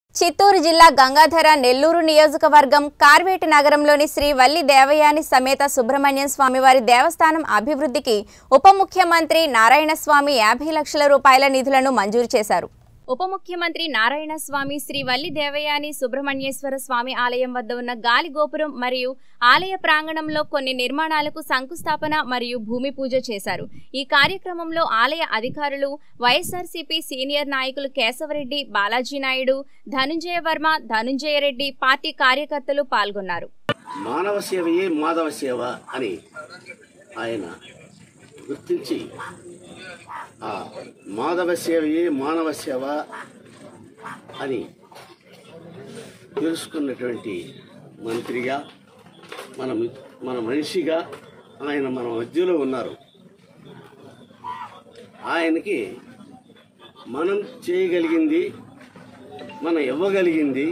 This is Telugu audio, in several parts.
చిత్తూరు జిల్లా గంగాధర నెల్లూరు నియోజకవర్గం కార్వేటి నగరంలోని శ్రీ వల్లి దేవయాని సమేత సుబ్రహ్మణ్యం స్వామివారి దేవస్థానం అభివృద్ధికి ఉప ముఖ్యమంత్రి నారాయణస్వామి యాభై లక్షల రూపాయల నిధులను మంజూరు చేశారు ఉప ముఖ్యమంత్రి నారాయణ స్వామి శ్రీ వల్లి దేవయాని సుబ్రహ్మణ్యేశ్వర స్వామి ఆలయం వద్ద ఉన్న గాలి గోపురం మరియు ఆలయ ప్రాంగణంలో కొన్ని నిర్మాణాలకు శంకుస్థాపన మరియు భూమి పూజ చేశారు ఈ కార్యక్రమంలో ఆలయ అధికారులు వైఎస్ఆర్సీపీ సీనియర్ నాయకులు కేశవరెడ్డి బాలాజీ నాయుడు ధనుంజయ వర్మ ధనుంజయ రెడ్డి పార్టీ కార్యకర్తలు పాల్గొన్నారు మానవ సేవయే మాధవ సేవ అని ఆయన గుర్తించి ఆ మాధవ సేవయే మానవ సేవ అని తెలుసుకున్నటువంటి మంత్రిగా మన మి- మన మనిషిగా ఆయన మన మధ్యలో ఉన్నారు ఆయనకి మనం చేయగలిగింది మనం ఇవ్వగలిగింది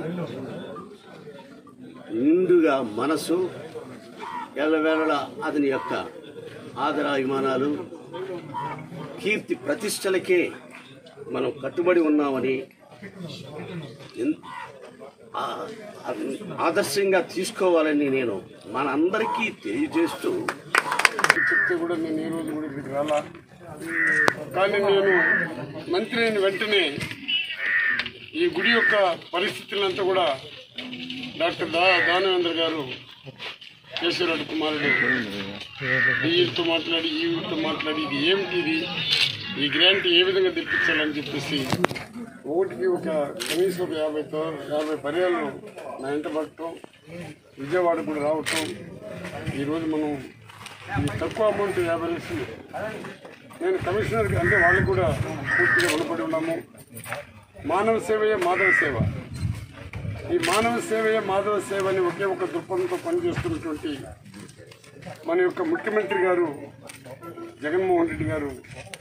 నిండుగా మనసు ఎల్లవేళలా అతని యొక్క ఆదరాభిమానాలు కీర్తి ప్రతిష్టలకే మనం కట్టుబడి ఉన్నామని ఎన్- ఆ- ఆదర్శంగా తీసుకోవాలని నేను మనందరికీ తెలియజేస్తూ చెప్తే కూడా నేను ఈ రోజు కూడా ఇక్కడికి రాలా కానీ నేను మంత్రి అయిన వెంటనే ఈ గుడి యొక్క పరిస్థితులంతా కూడా డాక్టర్ దా దానవేంద్ర గారు కేశవరెడ్డి కుమారుడు డిఈతో మాట్లాడి ఈవితో మాట్లాడి ఇది ఏమిటి ఇది ఈ గ్రాంట్ ఏ విధంగా తెప్పించాలని చెప్పేసి ఒకటికి ఒక కనీసం ఒక యాభై తో యాభై పర్యాలు నా వెంట పడటం విజయవాడ కూడా రావటం ఈరోజు మనం ఈ తక్కువ అమౌంట్ యాభై లక్షలు నేను కమిషనర్కి అంటే వాళ్ళకి కూడా పూర్తిగా రుణపడి ఉన్నాము మానవ సేవయే మాధవ సేవ ఈ మానవ సేవయే మాధవ సేవ అని ఒకే ఒక దృక్పథంతో పనిచేస్తున్నటువంటి మన యొక్క ముఖ్యమంత్రి గారు జగన్మోహన్ రెడ్డి గారు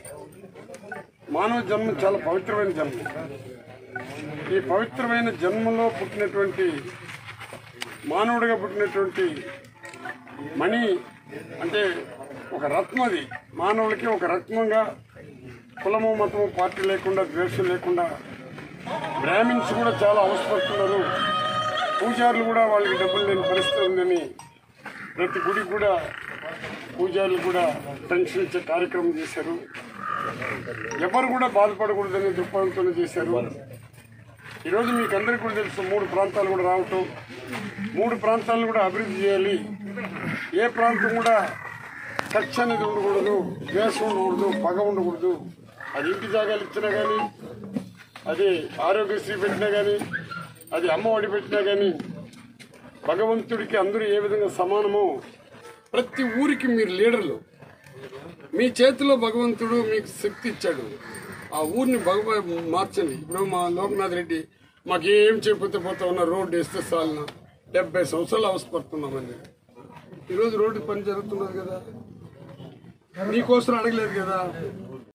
మానవ జన్మ చాలా పవిత్రమైన జన్మ ఈ పవిత్రమైన జన్మలో పుట్టినటువంటి మానవుడిగా పుట్టినటువంటి మణి అంటే ఒక రత్నం అది మానవులకి ఒక రత్నంగా కులము మతము పార్టీ లేకుండా ద్వేషం లేకుండా బ్రాహ్మిన్స్ కూడా చాలా అవసరపడుతున్నారు పూజారులు కూడా వాళ్ళకి డబ్బులు లేని పరిస్థితి ఉందని ప్రతి గుడి కూడా పూజారులు కూడా పెన్షన్ ఇచ్చే కార్యక్రమం చేశారు ఎవరు కూడా బాధపడకూడదనే దృక్పథంతో చేశారు ఈరోజు మీకు అందరికీ కూడా తెలుసు మూడు ప్రాంతాలు కూడా రావటం మూడు ప్రాంతాలను కూడా అభివృద్ధి చేయాలి ఏ ప్రాంతం కూడా ఖర్చు అనేది ఉండకూడదు ద్వేషం ఉండకూడదు పగ ఉండకూడదు అది ఇంటి జాగాలు ఇచ్చినా కానీ అది ఆరోగ్యశ్రీ పెట్టినా కానీ అది అమ్మఒడి పెట్టినా కానీ భగవంతుడికి అందరూ ఏ విధంగా సమానమో ప్రతి ఊరికి మీరు లీడర్లు మీ చేతిలో భగవంతుడు మీకు శక్తి ఇచ్చాడు ఆ ఊరిని భగవ మార్చండి ఇప్పుడు మా లోకనాథ్ రెడ్డి మాకేం చేయకపోతే పోతా ఉన్న రోడ్డు వేస్తే చాలన డెబ్బై సంవత్సరాలు అవసరపడుతున్నామని ఈరోజు రోడ్డు పని జరుగుతున్నది కదా నీకోసం అడగలేదు కదా